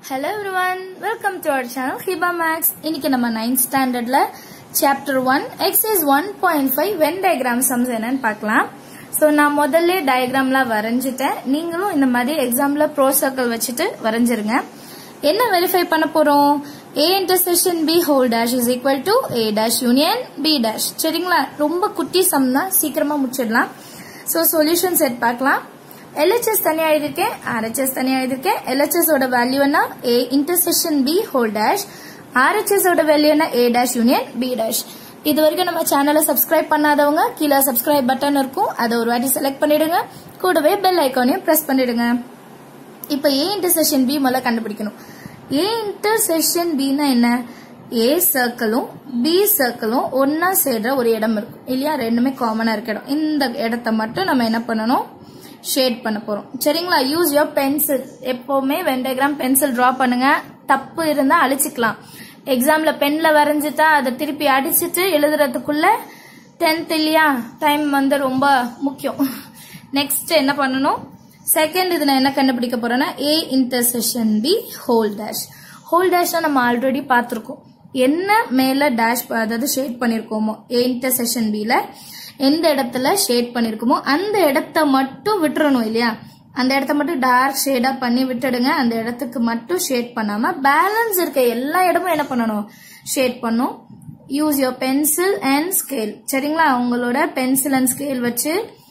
hello everyone welcome to our channel ஹிபா maths இன்னைக்கு நம்ம நைன்த் ஸ்டாண்டர்ட்ல chapter one exercise one point five Venn diagram sums என்னன்னு பார்க்கலாம் ஸோ நான் முதல்ல டயக்ராம்லாம் வரைஞ்சிட்டேன் நீங்களும் இந்த மாதிரி எக்ஸாம்ல ப்ரோ சர்க்கிள் வச்சுட்டு வரைஞ்சிருங்க என்ன வெரிஃபை பண்ண போறோம் A intersection B whole dash is equal to A dash union B dash சரிங்களா ரொம்ப குட்டி சம் தான் சீக்கிரமா முடிச்சிடலாம் ஸோ சொல்யூஷன் செட் பார்க்கலாம் LHS தனியா எழுதிருக்கேன் RHS தனியா எழுதிருக்கேன் LHS ஓட வேல்யூ என்ன A intersection B whole dash RHS ஓட வேல்யூ என்ன A dash union B dash இது வரைக்கும் நம்ம சேனலை சப்ஸ்கிரைப் பண்ணாதவங்க கீழே சப்ஸ்கிரைப் பட்டன் இருக்கும் அதை ஒரு வாட்டி செலக்ட் பண்ணிடுங்க கூடவே பெல் ஐக்கானையும் பிரஸ் பண்ணிடுங்க இப்போ A இன்டர்செக்ஷன் B முதல்ல கண்டுபிடிக்கணும் A இன்டர்செக்ஷன் Bனா என்ன A சர்க்கிளும் B சர்க்கிளும் ஒன்னா சேர்ற ஒரு இடம் இருக்கும் இல்லையா ரெண்டுமே காமனா இருக்க இடம் இந்த இடத்த மட்டும் நம்ம என்ன பண்ணணும் ஷேட் பண்ண போறோம் சரிங்களா யூஸ் யோர் பென்சில் எப்பவுமே வெண்டகிராம் பென்சில் டிரா பண்ணுங்க தப்பு இருந்தா அழிச்சுக்கலாம் எக்ஸாம்ல பென்ல வரைஞ்சிட்டா அதை திருப்பி அடிச்சிட்டு எழுதுறதுக்குள்ள டென்த் இல்லையா டைம் வந்து ரொம்ப முக்கியம் நெக்ஸ்ட் என்ன பண்ணணும் செகண்ட் இது நான் என்ன கண்டுபிடிக்க போறேன்னா A intersection B whole dash whole dash நம்ம ஆல்ரெடி பார்த்துருக்கோம் என்ன மேல டேஷ் அதாவது ஷேட் பண்ணிருக்கோமோ ஏ இன்டர்செக்ஷன் பில எந்த இடத்துல ஷேட் பண்ணிருக்கோமோ அந்த இடத்த மட்டும் விட்டுறணும் இல்லையா அந்த இடத்த மட்டும் டார்க் ஷேடா பண்ணி விட்டுடுங்க அந்த இடத்துக்கு மட்டும் ஷேட் பண்ணாம பேலன்ஸ் இருக்க எல்லா இடமும் என்ன பண்ணணும் ஷேட் பண்ணும் use your pencil and scale சரிங்களா உங்களோட பென்சில் அண்ட் ஸ்கேல் வச்சு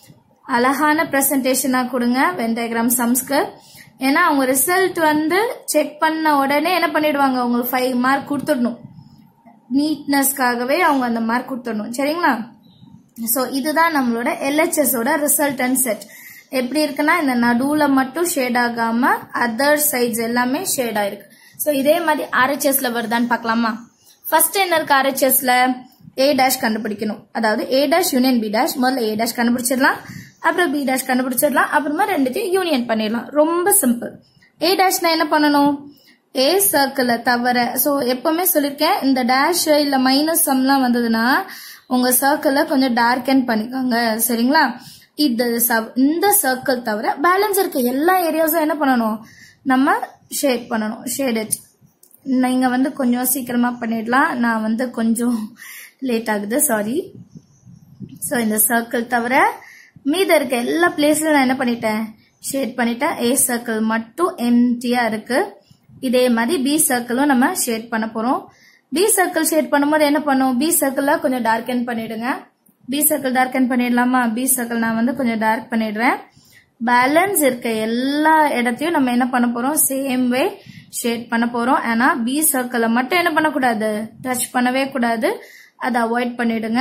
அழகான பிரசன்டேஷனா கொடுங்க வென் டயக்ராம் சம்ஸ்க்கு ஏன்னா அவங்க ரிசல்ட் வந்து செக் பண்ண உடனே என்ன பண்ணிடுவாங்க உங்களுக்கு ஃபைவ் மார்க் கொடுத்துடணும் நீட்னஸ்க்காகவே அவங்க அந்த மார்க் கொடுத்துடணும் சரிங்களா ஸோ இதுதான் நம்மளோட LHS ஓட ரிசல்ட் அண்ட் செட் எப்படி இருக்குன்னா இந்த நடுவுல மட்டும் ஷேட் ஆகாம அதர் சைட்ஸ் எல்லாமே ஷேட் ஆயிருக்கு ஸோ இதே மாதிரி ஆர்ஹெச்எஸ்ல வருதான்னு பார்க்கலாமா ஃபர்ஸ்ட் என்ன இருக்கு ஆர்ஹெச்எஸ்ல ஏ டேஷ் கண்டுபிடிக்கணும் அதாவது A dash union B dash முதல்ல ஏ டேஷ் கண்டுபிடிச்சிடலாம் அப்புறம் பி டேஷ் கண்டுபிடிச்சிடலாம் அப்புறமா ரெண்டுத்தையும் யூனியன் பண்ணிடலாம் ரொம்ப சிம்பிள் ஏ டேஷ்னா என்ன பண்ணணும் ஏ சர்க்கிளை தவிர ஸோ எப்பவுமே சொல்லியிருக்கேன் இந்த டேஷ் இல்ல மைனஸ் சம்லாம் வந்ததுன்னா உங்க சர்க்கிளை கொஞ்சம் டார்க்கன் பண்ணிக்கோங்க சரிங்களா இந்த இந்த சர்க்கிள் தவிர பேலன்ஸ் இருக்க எல்லா ஏரியாஸும் என்ன பண்ணணும் நம்ம ஷேட் பண்ணணும் ஷேடட் நீங்க வந்து கொஞ்சம் சீக்கிரமா பண்ணிடலாம் நான் வந்து கொஞ்சம் லேட் ஆகுது சாரி ஸோ இந்த சர்க்கிள் தவிர மீத இருக்க எல்லா பிளேஸ்லயும் நான் என்ன பண்ணிட்டேன் ஷேட் பண்ணிட்டேன் ஏ சர்க்கிள் மட்டும் எம்டியா இருக்கு இதே மாதிரி பி சர்க்கிளும் நம்ம ஷேட் பண்ண போறோம் பி சர்க்கிள் ஷேட் பண்ணும்போது என்ன பண்ணும் பி சர்க்கிள்ல கொஞ்சம் டார்க்கன் பண்ணிடுங்க பி சர்க்கிள் டார்க்கன் பண்ணிடலாமா பி சர்க்கிள் நான் வந்து கொஞ்சம் டார்க் பண்ணிடுறேன் பேலன்ஸ் இருக்க எல்லா இடத்தையும் நம்ம என்ன பண்ண போறோம் சேம் வே ஷேட் பண்ண போறோம் ஆனா பி சர்க்கிளை மட்டும் என்ன பண்ணக்கூடாது டச் பண்ணவே கூடாது அதை அவாய்ட் பண்ணிடுங்க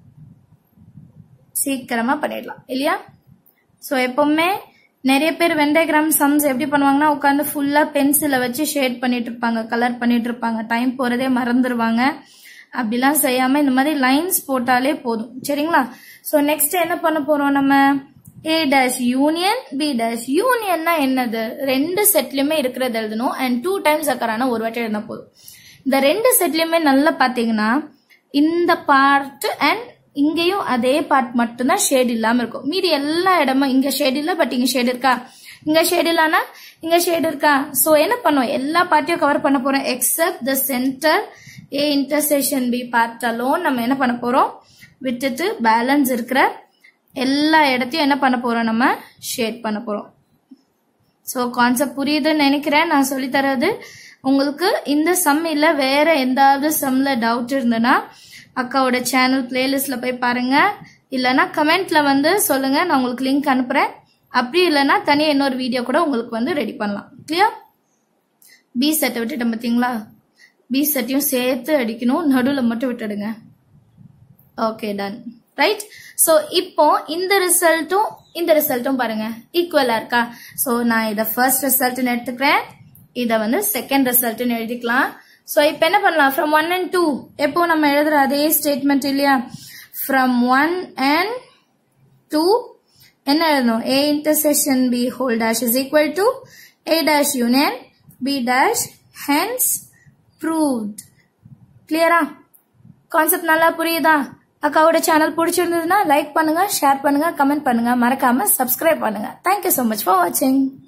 சீக்கிரமா பண்ணிடலாம் இல்லையா ஸோ எப்பவுமே நிறைய பேர் வெண்டைகிராம் சம்ஸ் எப்படி பண்ணுவாங்கன்னா உட்காந்து ஃபுல்லா பென்சிலை வச்சு ஷேட் பண்ணிட்டு இருப்பாங்க கலர் பண்ணிட்டு இருப்பாங்க டைம் போறதே மறந்துடுவாங்க அப்படிலாம் செய்யாம இந்த மாதிரி லைன்ஸ் போட்டாலே போதும் சரிங்களா ஸோ நெக்ஸ்ட் என்ன பண்ண போறோம் நம்ம A dash union B dash யூனியன்னா என்னது ரெண்டு செட்லயுமே இருக்கிறது எழுதணும் அண்ட் டூ டைம்ஸ் அக்கறான ஒரு வாட்டி எழுதினா போதும் இந்த ரெண்டு செட்லயுமே நல்லா பாத்தீங்கன்னா இந்த பார்ட் அண்ட் இங்கேயும் அதே பார்ட் மட்டும்தான் ஷேட் இல்லாம இருக்கும் மீதி எல்லா இடமும் இங்க ஷேட் இல்ல பட் இங்க ஷேட் இருக்கா இங்க ஷேட் இல்லனா இங்க ஷேட் இருக்கா சோ என்ன பண்ணுவோம் எல்லா பார்ட்டையும் கவர் பண்ண போறோம் except the centre A intersection B part alone நம்ம என்ன பண்ண போறோம் விட்டுட்டு பேலன்ஸ் இருக்கிற எல்லா இடத்தையும் என்ன பண்ண போறோம் நம்ம ஷேட் பண்ண போறோம் ஸோ கான்செப்ட் புரியுதுன்னு நினைக்கிறேன் நான் சொல்லித்தரது உங்களுக்கு இந்த சம் இல்ல வேற எந்தாவது சம்ல டவுட் இருந்ததுன்னா அக்காவோட சேனல் பிளேலிஸ்ட்ல போய் பாருங்க இல்லைன்னா கமெண்ட்ல வந்து சொல்லுங்க நான் உங்களுக்கு லிங்க் அனுப்புறேன் அப்படி இல்லைன்னா தனியாக இன்னொரு வீடியோ கூட உங்களுக்கு வந்து ரெடி பண்ணலாம் கிளியர் பி செட்டை விட்டுட்டேன் பார்த்தீங்களா பி செட்டையும் சேர்த்து அடிக்கணும் நடுவில் மட்டும் விட்டுடுங்க ஓகே டன் ரைட் ஸோ இப்போ இந்த ரிசல்ட்டும் இந்த ரிசல்ட்டும் பாருங்க ஈக்குவலா இருக்கா ஸோ நான் இதை ஃபர்ஸ்ட் ரிசல்ட்னு எடுத்துக்கிறேன் இதை வந்து செகண்ட் ரிசல்ட்னு எழுதிக்கலாம் ஸோ இப்போ என்ன பண்ணலாம் ஃப்ரம் ஒன் அண்ட் டூ எப்போ நம்ம எழுதுற அதே ஸ்டேட்மெண்ட் இல்லையா ஃப்ரம் ஒன் அண்ட் டூ என்ன எழுதணும் A intersection B whole dash is equal to A dash union B dash hence proved கிளியரா கான்செப்ட் நல்லா புரியுதா அக்காவோட சேனல் பிடிச்சிருந்ததுன்னா லைக் பண்ணுங்க ஷேர் பண்ணுங்க கமெண்ட் பண்ணுங்க மறக்காம சப்ஸ்கிரைப் பண்ணுங்க தேங்க்யூ ஸோ மச் ஃபார் வாட்சிங்